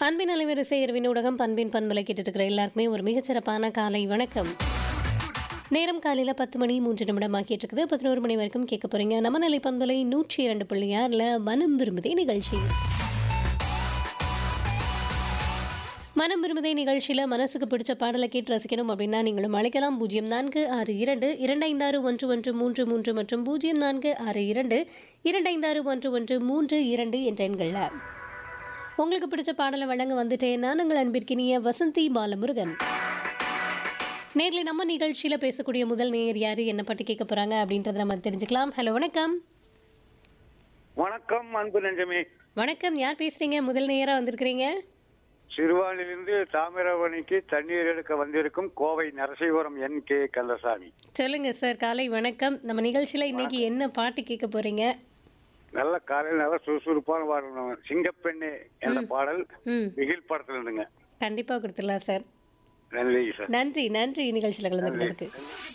பண்பின் அலைவரிசை இரவின் ஊடகம் பண்பின் பண்பலை கேட்டுட்டு இருக்கிற எல்லாருக்குமே ஒரு மிகச்சிறப்பான காலை வணக்கம் நேரம் காலையில் பத்து மணி மூன்று நிமிடம் ஆக்கிட்டு இருக்குது பதினோரு மணி வரைக்கும் கேட்க போறீங்க நம்ம நிலை பண்பலை நூற்றி இரண்டு புள்ளி ஆறில் மனம் விரும்புதே நிகழ்ச்சி மனம் விரும்புதே நிகழ்ச்சியில் மனசுக்கு பிடிச்ச பாடலை கேட்டு ரசிக்கணும் அப்படின்னா நீங்களும் அழைக்கலாம் பூஜ்ஜியம் நான்கு ஆறு இரண்டு இரண்டு ஐந்தாறு ஒன்று ஒன்று மூன்று மூன்று மற்றும் பூஜ்ஜியம் நான்கு ஆறு இரண்டு இரண்டு ஐந்தாறு ஒன்று ஒன்று மூன்று இரண்டு என்ற எண்களில் உங்களுக்கு பிடிச்ச பாடலை வழங்க வந்துட்டேன் நான் உங்கள் அன்பிற்கினிய வசந்தி பாலமுருகன் நேரில் நம்ம நிகழ்ச்சியில் பேசக்கூடிய முதல் நேயர் யார் என்ன பற்றி கேட்க போகிறாங்க அப்படின்றத நம்ம தெரிஞ்சுக்கலாம் ஹலோ வணக்கம் வணக்கம் அன்பு நெஞ்சமே வணக்கம் யார் பேசுகிறீங்க முதல் நேயராக வந்திருக்கிறீங்க சிறுவானிலிருந்து தாமிரபரணிக்கு தண்ணீர் எடுக்க வந்திருக்கும் கோவை நரசிபுரம் என் கே கந்தசாமி சொல்லுங்க சார் காலை வணக்கம் நம்ம நிகழ்ச்சியில் இன்னைக்கு என்ன பாட்டு கேட்க போறீங்க நல்ல காலையில் நல்ல சுறுசுறுப்பான பாடல் சிங்கப்பெண்ணே என்ற பாடல் ம் பிகில் படத்துல இருந்துங்க கண்டிப்பாக கொடுத்துடலாம் சார் நன்றி சார் நன்றி நன்றி நிகழ்ச்சியில் கலந்துக்கிட்டதுக்கு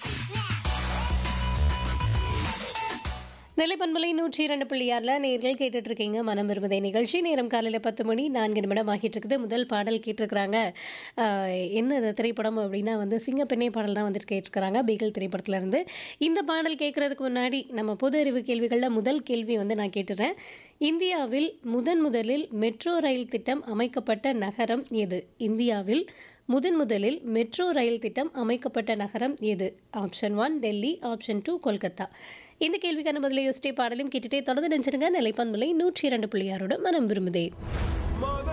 நிலைப்பண்பலை நூற்றி இரண்டு புள்ளி ஆறில் நேர்கள் கேட்டுட்டு இருக்கீங்க மனம் விரும்புதை நிகழ்ச்சி நேரம் காலையில் பத்து மணி நான்கு நிமிடம் ஆகிட்டு இருக்குது முதல் பாடல் கேட்டிருக்கிறாங்க ஆஹ், என்ன இது திரைப்படம் அப்படின்னா வந்து சிங்கப்பெண்ணே பாடல் தான் வந்துட்டு கேட்டிருக்கிறாங்க பீகல் திரைப்படத்துல இருந்து இந்த பாடல் கேட்கறதுக்கு முன்னாடி நம்ம பொது அறிவு கேள்விகளில் முதல் கேள்வி வந்து நான் கேட்டுறேன் இந்தியாவில் முதன் முதலில் மெட்ரோ ரயில் திட்டம் அமைக்கப்பட்ட நகரம் எது இந்தியாவில் முதன் முதலில் மெட்ரோ ரயில் திட்டம் அமைக்கப்பட்ட நகரம் எது option one Delhi option two Kolkata இந்த கேள்விக்கான பதிலை யோசிட்டே பாடலும் கேட்டுட்டே தொடர்ந்து நினைச்சிருங்க நிலைப்பன்முலை நூற்றி இரண்டு புள்ளியாரோட மனம் விரும்புதே